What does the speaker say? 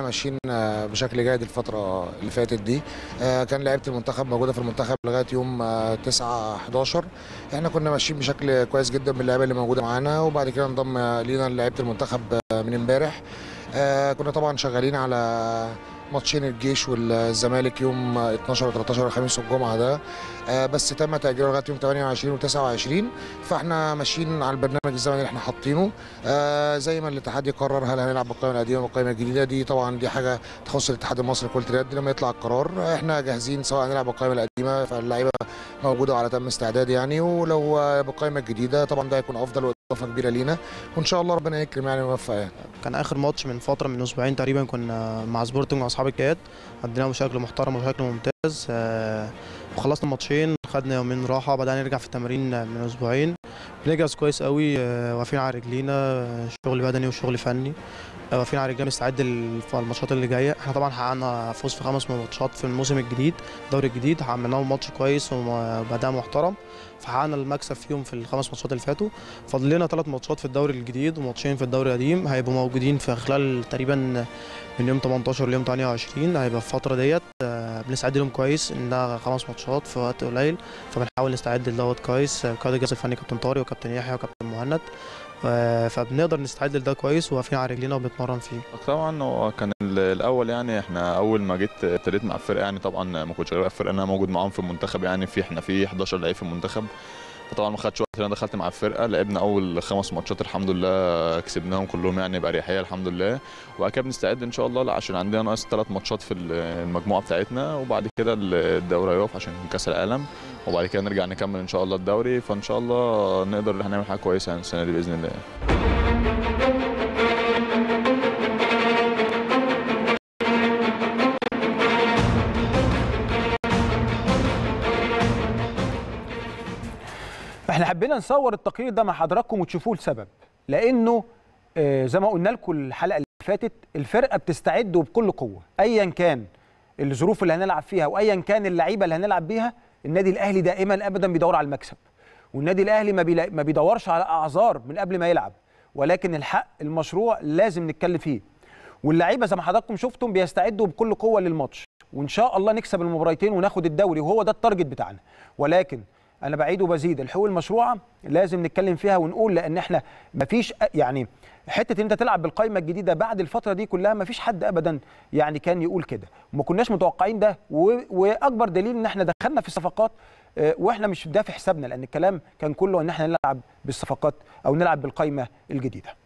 ماشيين آه، بشكل جيد الفتره اللي فاتت دي آه، كان لعيبه المنتخب موجوده في المنتخب لغايه يوم آه، 9 11 احنا كنا ماشيين بشكل كويس جدا باللعيبه اللي موجوده معانا وبعد كده انضم لينا لعيبه المنتخب آه، من امبارح آه، كنا طبعا شغالين على ماتشين الجيش والزمالك يوم 12 و 13 الخميس والجمعه ده آه، بس تم تاجيله لغايه يوم 28 و 29 فاحنا ماشيين على البرنامج الزمني اللي احنا حاطينه آه، زي ما الاتحاد يقرر هل هنلعب بالقائمه القديمه او القائمه الجديده دي طبعا دي حاجه تخص الاتحاد المصري لكره اليد لما يطلع القرار احنا جاهزين سواء هنلعب بالقائمه القديمه فاللعيبه موجوده على تم استعداد يعني ولو آه، بالقائمه الجديده طبعا ده هيكون افضل واضافه كبيره لينا وان شاء الله ربنا يكرم يعني ونوفق يعني كان اخر ماتش من فتره من اسبوعين تقريبا كنا مع سبورتنج واصحاب الكيات قديناه بشكل محترم وبشكل ممتاز آه، وخلصنا الماتشين خدنا يومين راحه بدأنا نرجع في التمارين من اسبوعين بنجهز كويس قوي آه، واقفين على رجلينا آه، شغل بدني وشغل فني آه، واقفين على رجلينا مستعد للماتشات اللي جايه احنا طبعا حققنا فوز في خمس ماتشات في الموسم الجديد الدوري الجديد عملناهم ماتش كويس وبدأ محترم فحققنا المكسب فيهم في الخمس ماتشات اللي فاتوا فاضل لنا ثلاث ماتشات في الدوري الجديد وماتشين في الدوري القديم هيبقوا موجودين في خلال تقريبا من يوم 18 ليوم 28 هيبقى في الفتره ديت آه، بنستعد لهم كويس انها خمس ماتشات في وقت قليل فبنحاول نستعد لدوت كويس آه، قائد الجهاز الفني كابتن طارق وكابتن يحيى وكابتن مهند آه، فبنقدر نستعد لده كويس وواقفين على رجلينا وبنتمرن فيه طبعا هو كان ال- الاول يعني احنا اول ما جيت ابتديت مع الفرقه يعني طبعا ما كنتش غير الفرقه انا موجود معاهم في المنتخب يعني في احنا في 11 لعيب في المنتخب فطبعا ما خدش وقت إن انا دخلت مع الفرقه لعبنا اول خمس ماتشات الحمد لله كسبناهم كلهم يعني باريحيه الحمد لله وبعد كده بنستعد ان شاء الله عشان عندنا ناقص ثلاث ماتشات في المجموعه بتاعتنا وبعد كده الدوري هيقف عشان كاس العالم وبعد كده نرجع نكمل ان شاء الله الدوري فان شاء الله نقدر ان احنا نعمل حاجه كويسه يعني السنه دي باذن الله احنا حبينا نصور التقرير ده مع حضراتكم وتشوفوه لسبب لانه آه، زي ما قلنا لكم الحلقه اللي فاتت الفرقه بتستعد وبكل قوه ايا كان الظروف اللي هنلعب فيها وايا كان اللعيبه اللي هنلعب بيها النادي الاهلي دائما ابدا بيدور على المكسب والنادي الاهلي ما, بيلا... ما بيدورش على اعذار من قبل ما يلعب ولكن الحق المشروع لازم نتكلم فيه واللعيبه زي ما حضراتكم شفتم بيستعدوا بكل قوه للماتش وان شاء الله نكسب المباراتين وناخد الدوري وهو ده التارجت بتاعنا ولكن انا بعيد وبزيد الحقوق المشروعه لازم نتكلم فيها ونقول لان احنا مفيش أ- يعني حته ان انت تلعب بالقائمه الجديده بعد الفتره دي كلها مفيش حد ابدا يعني كان يقول كده وما كناش متوقعين ده و- واكبر دليل ان احنا دخلنا في الصفقات آه، واحنا مش ده في حسابنا لان الكلام كان كله ان احنا نلعب بالصفقات او نلعب بالقائمه الجديده